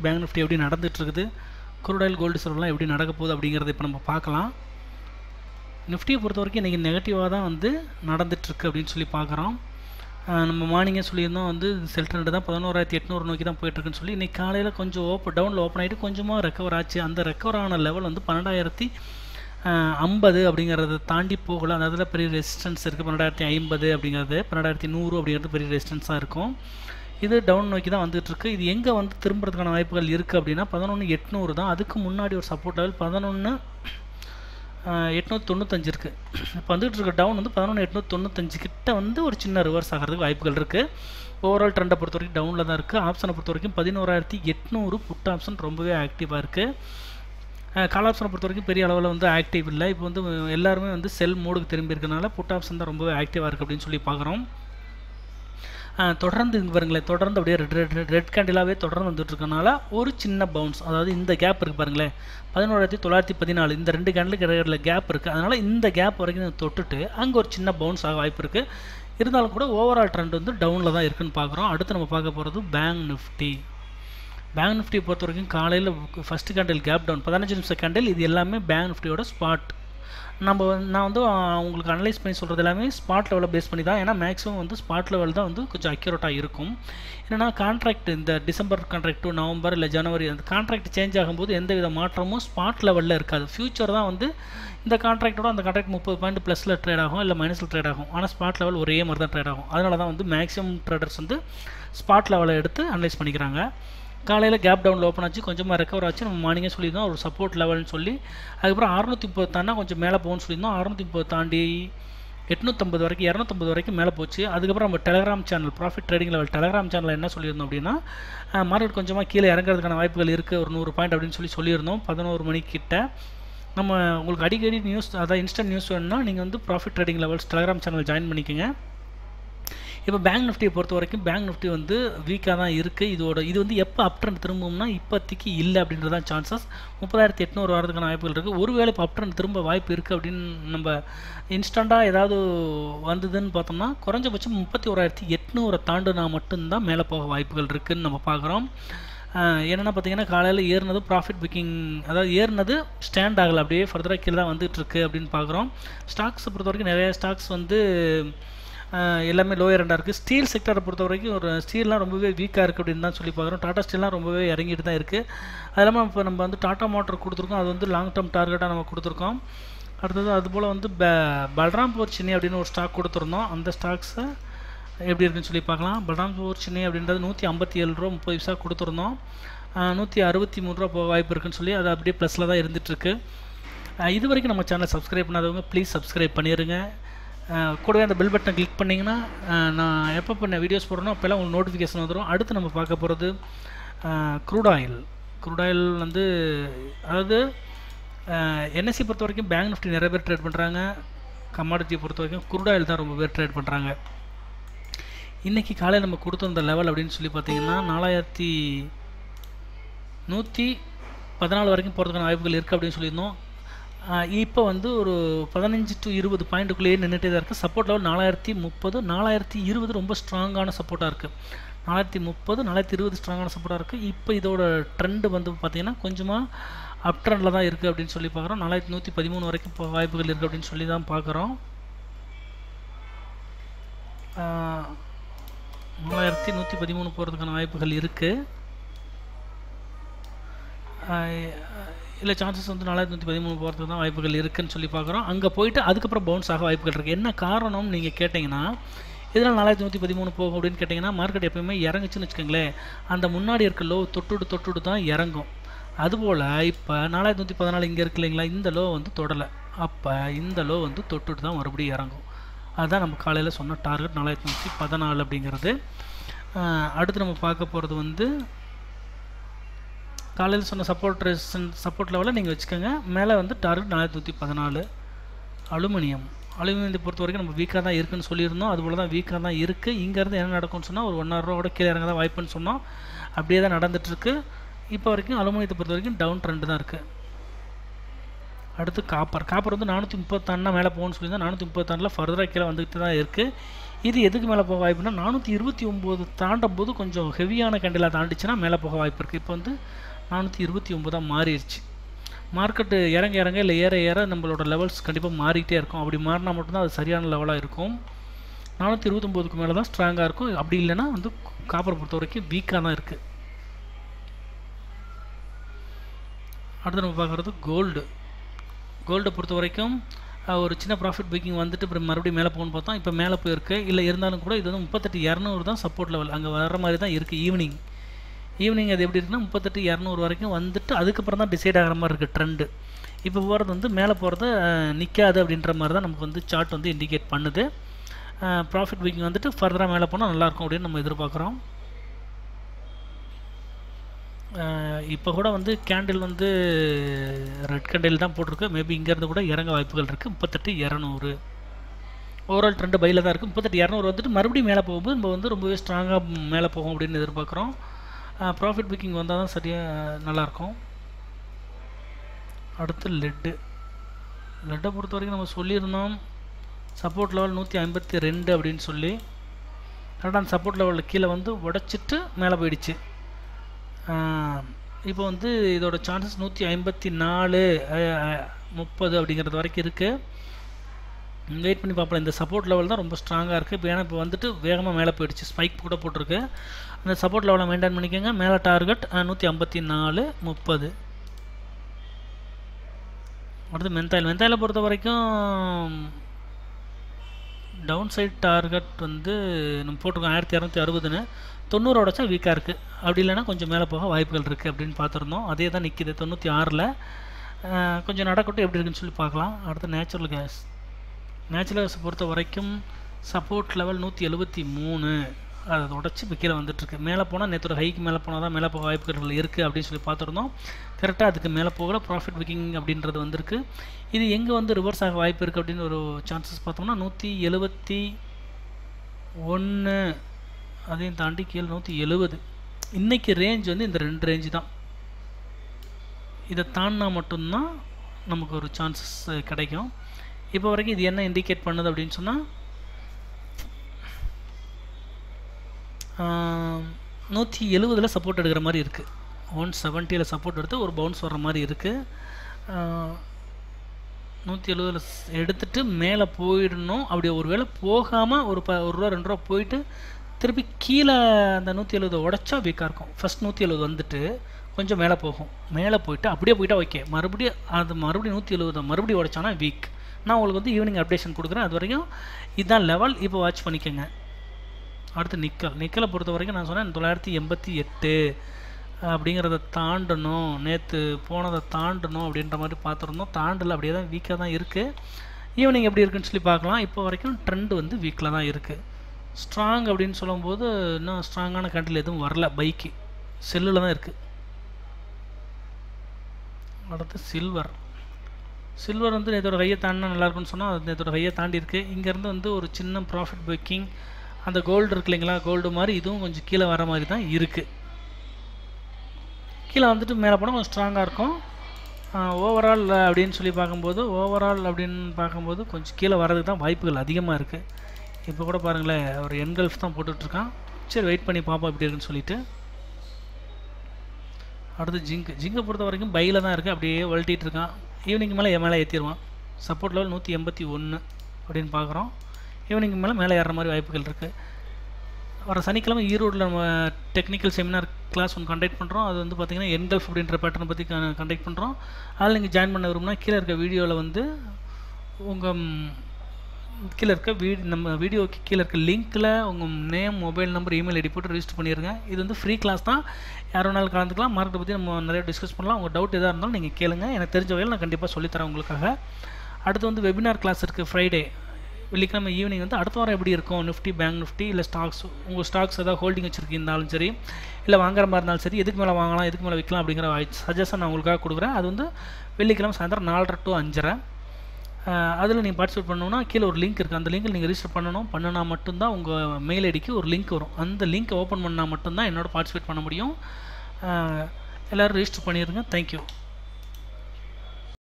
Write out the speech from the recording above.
வரைக்கும் bank Nifty எப்படி நடந்துட்டு இருக்குது குரூடாயில் கோல்டு சில்வர்லாம் எப்படி நடக்க போகுது அப்படிங்கிறத இப்போ நம்ம பார்க்கலாம் நிஃப்டியை பொறுத்த வரைக்கும் இன்றைக்கி நெகட்டிவாக தான் வந்து நடந்துட்டுருக்கு அப்படின்னு சொல்லி பார்க்குறோம் நம்ம மார்னிங்கே சொல்லியிருந்தோம் வந்து செல் ட்ரெண்டு தான் பதினோராயிரத்தி எட்நூறு நோக்கி தான் போயிட்டுருக்குன்னு சொல்லி இன்றைக்கி காலையில் கொஞ்சம் ஓப்பன் டவுனில் ஓப்பன் ஆகிட்டு கொஞ்சமாக ரெக்கவர் ஆச்சு அந்த ரெக்கவர் ஆன லெவல் வந்து பன்னெண்டாயிரத்தி ஐம்பது அப்படிங்கிறத தாண்டி போகல அந்த இதில் பெரிய ரெசிஸ்டன்ஸ் இருக்குது பன்னெண்டாயிரத்தி ஐம்பது அப்படிங்கிறது பன்னெண்டாயிரத்தி நூறு அப்படிங்கிறது பெரிய ரெசிஸ்டன்ஸாக இருக்கும் இது டவுன் நோக்கி தான் வந்துட்டுருக்கு இது எங்கே வந்து திரும்புறதுக்கான வாய்ப்புகள் இருக்குது அப்படின்னா பதினொன்று எட்நூறு தான் அதுக்கு முன்னாடி ஒரு சப்போர்ட் லெவல் பதினொன்று எட்நூற்றி தொண்ணூத்தஞ்சு இருக்குது இப்போ வந்துட்டு இருக்க டவுன் வந்து பதினொன்று எட்நூற்றி தொண்ணூத்தஞ்சு கிட்ட வந்து ஒரு சின்ன ரிவர்ஸ் ஆகிறதுக்கு வாய்ப்புகள் இருக்குது ஓவரால் ட்ரெண்டை பொறுத்த வரைக்கும் டவுனில் தான் இருக்குது ஆப்ஷனை பொறுத்த வரைக்கும் பதினோராயிரத்தி எட்நூறு புட் ஆப்ஷன் ரொம்பவே ஆக்டிவாக இருக்குது கால் ஆப்ஷனை பொறுத்த வரைக்கும் பெரிய அளவில் வந்து ஆக்டிவ் இல்லை இப்போ வந்து எல்லாருமே வந்து செல் மோடுக்கு திரும்பி இருக்கனால புட் ஆப்ஷன் தான் ரொம்பவே ஆக்டிவாக இருக்குது அப்படின்னு சொல்லி பார்க்குறோம் தொடர்ந்து இங்கே பாருங்களேன் தொடர்ந்து அப்படியே ரெட் ரெட் ரெட் கேண்டிலாகவே தொடர்ந்து வந்துட்டு இருக்கனால ஒரு சின்ன பவுன்ஸ் அதாவது இந்த கேப் இருக்குது பாருங்களேன் பதினோராயிரத்தி தொள்ளாயிரத்தி பதினாலு இந்த ரெண்டு கேண்டிலுக்கு இடையில கேப் இருக்குது அதனால் இந்த கேப் வரைக்கும் தொட்டுட்டு அங்கே ஒரு சின்ன பவுன்ஸ் ஆக வாய்ப்பு இருக்குது இருந்தாலும் கூட ஓவரால் ட்ரெண்ட் வந்து டவுனில் தான் இருக்குன்னு பார்க்குறோம் அடுத்து நம்ம பார்க்க போகிறது பேங்க் நிஃப்டி பேங்க் நிஃப்டியை பொறுத்த வரைக்கும் காலையில் ஃபஸ்ட்டு கேண்டில் கேப் டவுன் பதினஞ்சு நிமிஷம் கேண்டில் இது எல்லாமே பேங்க் நிஃப்டியோட ஸ்பாட் நம்ம நான் வந்து உங்களுக்கு அனலைஸ் பண்ணி சொல்கிறது எல்லாமே ஸ்பாட் லெவலில் பேஸ் பண்ணி தான் ஏன்னா மேக்ஸிமம் வந்து ஸ்பாட் லெவல் தான் வந்து கொஞ்சம் அக்யூரேட்டாக இருக்கும் என்னென்னா கான்ட்ராக்ட் இந்த டிசம்பர் கான்ட்ராக்ட் டு நவம்பர் இல்லை ஜனவரி அந்த கான்ட்ராக்ட் சேஞ்ச் ஆகும்போது எந்த வித மாற்றமும் ஸ்பாட் லெவலில் இருக்காது ஃபியூச்சர் தான் வந்து இந்த கான்ட்ராக்டோட அந்த கான்ட்ராக்ட் முப்பது பாயிண்ட் ப்ளஸில் ட்ரேட் ஆகும் இல்லை மைனஸில் ட்ரேட் ஆகும் ஆனால் ஸ்பாட் லெவல் ஒரே மாதிரி தான் ட்ரேட் ஆகும் அதனால தான் வந்து மேக்ஸிமம் ட்ரேடர்ஸ் வந்து ஸ்பாட் லெவலை எடுத்து அனலைஸ் பண்ணிக்கிறாங்க காலையில் கேப் டவுனில் ஓப்பன் ஆச்சு கொஞ்சமாக ரெக்கவர் ஆச்சு நம்ம மார்னிங்கே சொல்லியிருந்தோம் ஒரு சப்போர்ட் லெவல்னு சொல்லி அதுக்கப்புறம் அறுநூற்றி முப்பது தாண்டா கொஞ்சம் மேலே போகும்னு சொல்லியிருந்தோம் அறுநூற்றி முப்பது தாண்டி எட்நூற்றம்பது வரைக்கும் இரநூத்தம்பது வரைக்கும் மேலே போச்சு அதுக்கப்புறம் நம்ம telegram channel profit trading level telegram சேனலில் என்ன சொல்லியிருந்தோம் அப்படின்னா மார்க்கெட் கொஞ்சமாக கீழே இறங்குறதுக்கான வாய்ப்புகள் இருக்குது ஒரு நூறு பாயிண்ட் அப்படின்னு சொல்லி சொல்லியிருந்தோம் பதினோரு மணிக்கிட்ட நம்ம உங்களுக்கு அடிக்கடி நியூஸ் அதாவது இன்ஸ்டன்ட் நியூஸ் வேணும்னா நீங்கள் வந்து profit trading levels telegram channel join பண்ணிக்கோங்க இப்போ பேங்க் நிஃப்டியை பொறுத்த வரைக்கும் பேங்க் நிஃப்டி வந்து வீக்காக தான் இருக்குது இதோட இது வந்து எப்போ அப் ட்ரெண்ட் திரும்பும்னா இப்போதைக்கு இல்லை அப்படின்றது தான் சான்சஸ் முப்பதாயிரத்தி எட்நூறு வரதுக்கான வாய்ப்புகள் இருக்குது ஒருவேளை இப்போ அப் ட்ரெண்ட் திரும்ப வாய்ப்பு இருக்குது அப்படின்னு நம்ம இன்ஸ்டண்ட்டாக ஏதாவது வந்ததுன்னு பார்த்தோம்னா குறைஞ்சபட்சம் முப்பத்தி ஓராயிரத்தி எட்நூறை தாண்டுனா மட்டும்தான் மேலே போக வாய்ப்புகள் இருக்குதுன்னு நம்ம பார்க்குறோம் என்னென்னா பார்த்தீங்கன்னா காலையில் ஏறினது ப்ராஃபிட் புக்கிங் அதாவது ஏறினது ஸ்டாண்ட் ஆகலை அப்படியே ஃபர்தராக கீழே தான் வந்துட்டுருக்கு அப்படின்னு பார்க்குறோம் ஸ்டாக்ஸை பொறுத்த வரைக்கும் நிறைய ஸ்டாக்ஸ் வந்து எல்லாமே லோயர் ரெண்டாக இருக்குது ஸ்டீல் செக்டரை பொறுத்த வரைக்கும் ஒரு ஸ்டீல்லாம் ரொம்பவே வீக்காக இருக்குது அப்படின்னு தான் சொல்லி பார்க்குறோம் டாடா ஸ்டீல்லாம் ரொம்பவே இறங்கிட்டு தான் இருக்குது அது இல்லாமல் இப்போ நம்ம வந்து டாட்டா மோட்டர் கொடுத்துருக்கோம் அது வந்து லாங் டேர்ம் டார்கெட்டாக நம்ம கொடுத்துருக்கோம் அடுத்தது அதுபோல் வந்து ப பல்ராம்பூர் சின்னி அப்படின்னு ஒரு ஸ்டாக் கொடுத்துருந்தோம் அந்த ஸ்டாக்ஸை எப்படி இருக்குன்னு சொல்லி பார்க்கலாம் பல்ராம்பூர் சின்னி அப்படின்றது நூற்றி ஐம்பத்தி ஏழு ரூபா முப்பது பைசா கொடுத்துருந்தோம் நூற்றி அறுபத்தி மூணு ரூபா போக வாய்ப்பு இருக்குன்னு சொல்லி அது அப்படியே ப்ளஸில் தான் இருந்துகிட்ருக்கு இது வரைக்கும் நம்ம சேனலை சப்ஸ்கிரைப் பண்ணாதவங்க ப்ளீஸ் சப்ஸ்கிரைப் பண்ணிடுங்க கூடவே அந்த பெல் பட்டனை கிளிக் பண்ணிங்கன்னா நான் எப்போ பண்ண வீடியோஸ் போடுறனோ அப்போல்லாம் உங்களுக்கு நோட்டிஃபிகேஷன் வந்துடும் அடுத்து நம்ம பார்க்க போகிறது க்ரூட் ஆயில் க்ரூட் ஆயில் வந்து அதாவது என்எஸ்சி பொறுத்த வரைக்கும் பேங்க் நிஃப்டி நிறைய பேர் ட்ரேட் பண்ணுறாங்க கமாடிட்டியை பொறுத்த வரைக்கும் க்ரூட் ஆயில் தான் ரொம்ப பேர் ட்ரேட் பண்ணுறாங்க இன்றைக்கி காலையில் நம்ம கொடுத்துருந்த லெவல் அப்படின்னு சொல்லி பார்த்தீங்கன்னா நாலாயிரத்தி நூற்றி பதினாலு வரைக்கும் போகிறதுக்கான வாய்ப்புகள் இருக்குது அப்படின்னு சொல்லியிருந்தோம் இப்போ வந்து ஒரு பதினஞ்சு டு இருபது பாயிண்ட்டுக்குள்ளேயே நின்றுட்டே தான் இருக்குது சப்போர்ட் லெவல் நாலாயிரத்தி முப்பது நாலாயிரத்தி இருபது ரொம்ப ஸ்ட்ராங்கான சப்போர்ட்டாக இருக்குது நாலாயிரத்தி முப்பது நாலாயிரத்தி இருபது ஸ்ட்ராங்கான சப்போர்ட்டாக இருக்குது இப்போ இதோட ட்ரெண்டு வந்து பார்த்திங்கன்னா கொஞ்சமாக அப் ட்ரெண்டில் தான் இருக்குது அப்படின்னு சொல்லி பார்க்குறோம் நாலாயிரத்தி நூற்றி பதிமூணு வரைக்கும் இப்போ வாய்ப்புகள் இருக்குது அப்படின்னு சொல்லி தான் பார்க்குறோம் நாலாயிரத்தி நூற்றி பதிமூணு போகிறதுக்கான வாய்ப்புகள் இருக்குது இல்லை சான்சஸ் வந்து நாலாயிரத்தி நூற்றி பதிமூணு போகிறதுக்கு தான் வாய்ப்புகள் இருக்குதுன்னு சொல்லி பார்க்குறோம் அங்கே போயிட்டு அதுக்கப்புறம் பவுன்ஸ் ஆக வாய்ப்புகள் இருக்குது என்ன காரணம் நீங்கள் கேட்டிங்கன்னா இதனால் நாலாயிரத்தி நூற்றி பதிமூணு போகும் அப்படின்னு கேட்டிங்கன்னா மார்க்கெட் எப்பயுமே இறங்குச்சுன்னு வச்சுக்கோங்களேன் அந்த முன்னாடி இருக்க லோ தொட்டுடு தொட்டுடு தான் இறங்கும் அதுபோல் இப்போ நாலாயிரத்தி நூற்றி பதினாலு இங்கே இருக்கு இல்லைங்களா இந்த லோ வந்து தொடலை அப்போ இந்த லோ வந்து தொட்டுட்டு தான் மறுபடியும் இறங்கும் அதுதான் நம்ம காலையில் சொன்ன டார்கெட் நாலாயிரத்தி நூற்றி பதினாலு அப்படிங்கிறது அடுத்து நம்ம பார்க்க போகிறது வந்து காலையில் சொன்ன சப்போர்ட் ரெசிஸ்டன் சப்போர்ட் லெவலில் நீங்கள் வச்சுக்கோங்க மேலே வந்து டார்கெட் நாலாயிரத்தி நூற்றி பதினாலு அலுமினியம் அலுமினியத்தை பொறுத்த வரைக்கும் நம்ம வீக்காக தான் இருக்குன்னு சொல்லியிருந்தோம் அதுபோல் தான் வீக்காக தான் இருக்குது இங்கேருந்து என்ன நடக்கும்னு சொன்னால் ஒரு ஒன் ரூபா கூட கீழே இறங்க தான் வாய்ப்புன்னு சொன்னோம் அப்படியே தான் நடந்துகிட்ருக்கு இப்போ வரைக்கும் அலுமினியத்தை பொறுத்த வரைக்கும் டவுன் ட்ரெண்டு தான் இருக்குது அடுத்து காப்பர் காப்பர் வந்து நானூற்றி முப்பத்தாறுனா மேலே போகணும்னு சொல்லியிருந்தா நானூற்றி முப்பத்தாறில் ஃபர்தராக கீழே வந்துகிட்டு தான் இருக்குது இது எதுக்கு மேலே போக வாய்ப்புனா நானூற்றி இருபத்தி ஒம்பது தாண்டும் போது கொஞ்சம் ஹெவியான கேண்டிலாக தாண்டிச்சுன்னா மேலே போக வாய்ப்பு இருக்குது இப்போ வந்து நானூற்றி இருபத்தி ஒம்பதாக மாறிடுச்சு மார்க்கெட்டு இறங்க இறங்க இல்லை ஏற ஏற நம்மளோட லெவல்ஸ் கண்டிப்பாக மாறிக்கிட்டே இருக்கும் அப்படி மாறினா மட்டும்தான் அது சரியான லெவலாக இருக்கும் நானூற்றி இருபத்தொம்போதுக்கு மேலே தான் ஸ்ட்ராங்காக இருக்கும் அப்படி இல்லைன்னா வந்து காப்பரை பொறுத்த வரைக்கும் வீக்காக தான் இருக்குது அடுத்து நம்ம பார்க்குறது கோல்டு கோல்டை பொறுத்த வரைக்கும் அஹ், ஒரு சின்ன ப்ராஃபிட் புக்கிங் வந்துட்டு அப்புறம் மறுபடியும் மேலே போகணும்னு பார்த்தோம் இப்போ மேலே போயிருக்கு இல்லை இருந்தாலும் கூட இது வந்து முப்பத்தெட்டு இரநூறு தான் சப்போர்ட் லெவல் அங்கே வர மாதிரி தான் இருக்குது ஈவினிங் ஈவினிங் அது எப்படி இருக்குன்னா முப்பத்தெட்டு இரநூறு வரைக்கும் வந்துட்டு அதுக்கப்புறம் தான் டிசைட் ஆகிற மாதிரி இருக்குது ட்ரெண்டு இப்போ போகிறது வந்து மேலே போகிறது நிற்காது அப்படின்ற மாதிரி தான் நமக்கு வந்து சார்ட் வந்து இண்டிகேட் பண்ணுது ப்ராஃபிட் புக்கிங் வந்துட்டு ஃபர்தராக மேலே போனால் நல்லாயிருக்கும் அப்படின்னு நம்ம எதிர்பார்க்குறோம் இப்போ கூட வந்து கேண்டில் வந்து ரெட் கேண்டில் தான் போட்டிருக்கு மேபி இங்கேருந்து கூட இறங்க வாய்ப்புகள் இருக்குது முப்பத்தெட்டு இரநூறு ஓவரால் ட்ரெண்டு பையில் தான் இருக்குது முப்பத்தெட்டு இரநூறு வந்துட்டு மறுபடியும் மேலே போகும்போது நம்ம வந்து ரொம்பவே ஸ்ட்ராங்காக மேலே போகும் அப்படின்னு எதிர்பார்க்குறோம் ப்ராஃபிட் புக்கிங் வந்தால் தான் சரியாக நல்லாயிருக்கும் அடுத்து லெட்டு லெட்டை பொறுத்த வரைக்கும் நம்ம சொல்லியிருந்தோம் சப்போர்ட் லெவல் நூற்றி ஐம்பத்தி ரெண்டு அப்படின்னு சொல்லி கரெக்டாக அந்த சப்போர்ட் லெவலில் கீழே வந்து உடச்சிட்டு மேலே போயிடுச்சு இப்போ வந்து இதோட சான்சஸ் நூற்றி ஐம்பத்தி நாலு முப்பது அப்படிங்கிறது வரைக்கும் இருக்குது வெயிட் பண்ணி பார்ப்போம் இந்த சப்போர்ட் லெவல் தான் ரொம்ப ஸ்ட்ராங்காக இருக்குது இப்போ ஏன்னா இப்போ வந்துட்டு வேகமாக மேலே போயிடுச்சு ஸ்பைக் கூட போட்டிருக்கு அந்த சப்போர்ட் லெவலை மெயின்டைன் பண்ணிக்கோங்க மேலே டார்கெட் நூற்றி ஐம்பத்தி நாலு முப்பது அடுத்து மென்தாயில் மென்தாயில் பொறுத்த வரைக்கும் டவுன் சைட் டார்கெட் வந்து நம்ம போட்டிருக்கோம் ஆயிரத்தி இரநூத்தி அறுபதுன்னு தொண்ணூறு உடச்சா வீக்காக இருக்குது அப்படி இல்லைன்னா கொஞ்சம் மேலே போக வாய்ப்புகள் இருக்குது அப்படின்னு பார்த்துருந்தோம் அதே தான் நிற்கிது தொண்ணூற்றி ஆறில் கொஞ்சம் நடக்கட்டும் எப்படி இருக்குன்னு சொல்லி பார்க்கலாம் அடுத்து நேச்சுரல் கேஸ் நேச்சுரல் கேஸ் பொறுத்த வரைக்கும் சப்போர்ட் லெவல் நூற்றி எழுபத்தி மூணு அதை உடச்சி இப்போ கீழே வந்துட்டுருக்கு மேலே போனால் நேற்று ஹைக்கு மேலே போனால் தான் மேலே போக வாய்ப்புகள் இருக்குது அப்படின்னு சொல்லி பார்த்துருந்தோம் கரெக்டாக அதுக்கு மேலே போகல ப்ராஃபிட் புக்கிங் அப்படின்றது வந்திருக்கு இது எங்கே வந்து ரிவர்ஸ் ஆக வாய்ப்பு இருக்குது அப்படின்னு ஒரு சான்சஸ் பார்த்தோம்னா நூற்றி எழுபத்தி ஒன்று அதையும் தாண்டி கீழே நூற்றி எழுபது இன்றைக்கி ரேஞ்ச் வந்து இந்த ரெண்டு ரேஞ்சு தான் இதை தாண்டினா மட்டும்தான் நமக்கு ஒரு சான்சஸ் கிடைக்கும் இப்போ வரைக்கும் இது என்ன இண்டிகேட் பண்ணுது அப்படின்னு சொன்னால் நூற்றி எழுபதில் சப்போர்ட் எடுக்கிற மாதிரி இருக்குது ஒன் செவன்ட்டியில் சப்போர்ட் எடுத்து ஒரு பவுன்ஸ் வர்ற மாதிரி இருக்குது நூற்றி எழுபதில் எடுத்துட்டு மேலே போயிடணும் அப்படி ஒரு வேளை போகாமல் ஒரு ப ஒரு ரூபா ரெண்டு ரூபா போயிட்டு திருப்பி கீழே அந்த நூற்றி எழுபது உடச்சா வீக்காக இருக்கும் ஃபஸ்ட் நூற்றி எழுபது வந்துட்டு கொஞ்சம் மேலே போகும் மேலே போயிட்டு அப்படியே போயிட்டா ஓகே மறுபடியும் அது மறுபடியும் நூற்றி எழுபது மறுபடியும் உடச்சானா வீக் நான் உங்களுக்கு வந்து ஈவினிங் அப்டேஷன் கொடுக்குறேன் அது வரைக்கும் இதுதான் லெவல் இப்போ வாட்ச் பண்ணிக்கோங்க அடுத்து நிக்கல் நிக்கலை பொறுத்த வரைக்கும் நான் சொன்னேன் தொள்ளாயிரத்தி எண்பத்தி எட்டு அப்படிங்கிறத தாண்டணும் நேற்று போனதை தாண்டணும் அப்படின்ற மாதிரி பார்த்துருந்தோம் தாண்டல அப்படியே தான் வீக்காக தான் இருக்குது ஈவினிங் எப்படி இருக்குன்னு சொல்லி பார்க்கலாம் இப்போ வரைக்கும் ட்ரெண்ட் வந்து வீக்கில் தான் இருக்குது ஸ்ட்ராங் அப்படின்னு சொல்லும்போது இன்னும் ஸ்ட்ராங்கான கண்ட்ரில் எதுவும் வரல பைக்கு செல்லில் தான் இருக்குது அடுத்து சில்வர் சில்வர் வந்து நேற்றோட கையை தாண்டினா நல்லாயிருக்குன்னு சொன்னால் அது நேற்றோட கையை தாண்டி இருக்குது இங்கேருந்து வந்து ஒரு சின்ன ப்ராஃபிட் புக்கிங் அந்த கோல்டு இருக்கு இல்லைங்களா கோல்டு மாதிரி இதுவும் கொஞ்சம் கீழே வர மாதிரி தான் இருக்குது கீழே வந்துட்டு மேலே போனால் கொஞ்சம் ஸ்ட்ராங்காக இருக்கும் ஓவரால் அப்படின்னு சொல்லி பார்க்கும்போது ஓவரால் அப்படின்னு பார்க்கும்போது கொஞ்சம் கீழே வர்றதுக்கு தான் வாய்ப்புகள் அதிகமாக இருக்குது இப்போ கூட பாருங்களேன் ஒரு என்கல்ஃப் தான் போட்டுட்ருக்கான் சரி வெயிட் பண்ணி பார்ப்போம் எப்படி இருக்குன்னு சொல்லிட்டு அடுத்து ஜிங்க் ஜிங்கை பொறுத்த வரைக்கும் பையில் தான் இருக்குது அப்படியே வளட்டிகிட்டு இருக்கான் ஈவினிங் மேலே என் மேலே ஏற்றிடுவான் சப்போர்ட் லெவல் நூற்றி எண்பத்தி ஒன்று அப்படின்னு பார்க்குறோம் ஈவினிங் மேலே மேலே ஏறுற மாதிரி வாய்ப்புகள் இருக்குது வர சனிக்கிழமை ஈரோடில் நம்ம டெக்னிக்கல் செமினார் கிளாஸ் ஒன்று கண்டக்ட் பண்ணுறோம் அது வந்து பார்த்திங்கன்னா என்கல்ஃப் அப்படின்ற பேட்டர்னை பற்றி கண்டக்ட் பண்ணுறோம் அதில் நீங்கள் ஜாயின் பண்ண விரும்புனா கீழே இருக்க வீடியோவில் வந்து உங்கள் கீழே இருக்க வீ நம்ம வீடியோக்கு கீழே இருக்க லிங்க்கில் உங்கள் name mobile number email ID போட்டு ரிஜிஸ்டர் பண்ணிடுங்க இது வந்து ஃப்ரீ கிளாஸ் தான் யார் வேணாலும் கலந்துக்கலாம் மார்க்கெட்டை பற்றி நம்ம நிறைய டிஸ்கஸ் பண்ணலாம் உங்கள் டவுட் எதாக இருந்தாலும் நீங்கள் கேளுங்க எனக்கு தெரிஞ்ச வகையில் நான் கண்டிப்பாக சொல்லித்தரேன் உங்களுக்காக அடுத்து வந்து வெபினார் கிளாஸ் இருக்குது ஃப்ரைடே வெள்ளிக்கிழமை ஈவினிங் வந்து அடுத்த வாரம் எப்படி இருக்கும் நிஃப்டி பேங்க் நிஃப்டி இல்லை ஸ்டாக்ஸ் உங்கள் ஸ்டாக்ஸ் ஏதாவது ஹோல்டிங் வச்சுருக்கீங்கனாலும் சரி இல்லை வாங்குற மாதிரி இருந்தாலும் சரி எதுக்கு மேலே வாங்கலாம் எதுக்கு மேலே விற்கலாம் அப்படிங்கிற சஜஷன் நான் உங்களுக்காக கொடுக்குறேன் அது வந்து வெள்ளிக்கிழமை சாயந்தரம் நாலரை டு அஞ்சரை அதில் நீங்கள் பார்ட்டிசிபேட் பண்ணணும்னா கீழே ஒரு லிங்க் இருக்குது அந்த லிங்க்கில் நீங்கள் ரிஜிஸ்டர் பண்ணணும் பண்ணினா மட்டும்தான் உங்கள் மெயில் ஐடிக்கு ஒரு லிங்க் வரும் அந்த லிங்க்கை ஓப்பன் பண்ணால் மட்டும்தான் என்னோட பார்ட்டிசிபேட் பண்ண முடியும் எல்லோரும் ரிஜிஸ்டர் பண்ணிடுங்க தேங்க்யூ